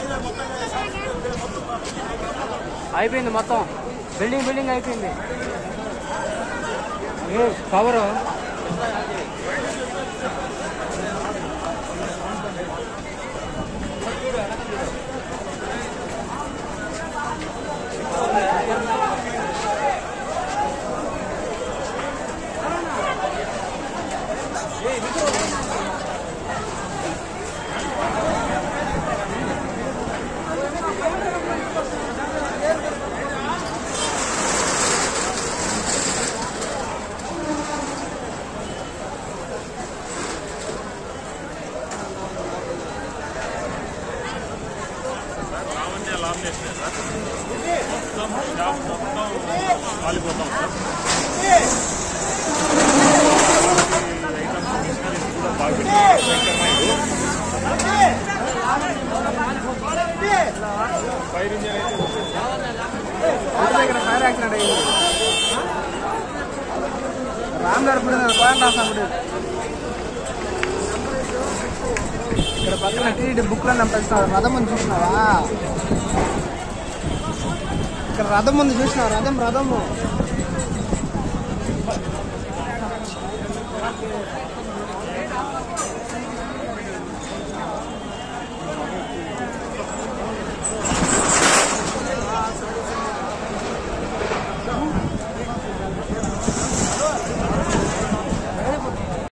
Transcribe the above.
అయిపోయింది మొత్తం building building అయిపోయింది ఏ పవర్ రావండి లాభం చేసినాయి సార్ మొత్తం షాప్ మొత్తం కాలిపోతాం సార్ ఐటమ్స్ మిషనరీస్ కూడా బాగా పెట్టారు. ఫైర్ ఇంజన్ అయితే వచ్చేసి ఇక్కడ ఫైర్ యాక్సిడెంట్ అయ్యింది రామ్ గారు ఇప్పుడు పాయింట్ రాస్తాను ఇక్కడ పక్కన టీడీ బుక్లో పంపిస్తున్నారు రథం ముందు చూసినావా ఇక్కడ రథం ముందు చూసినావు రథం రథము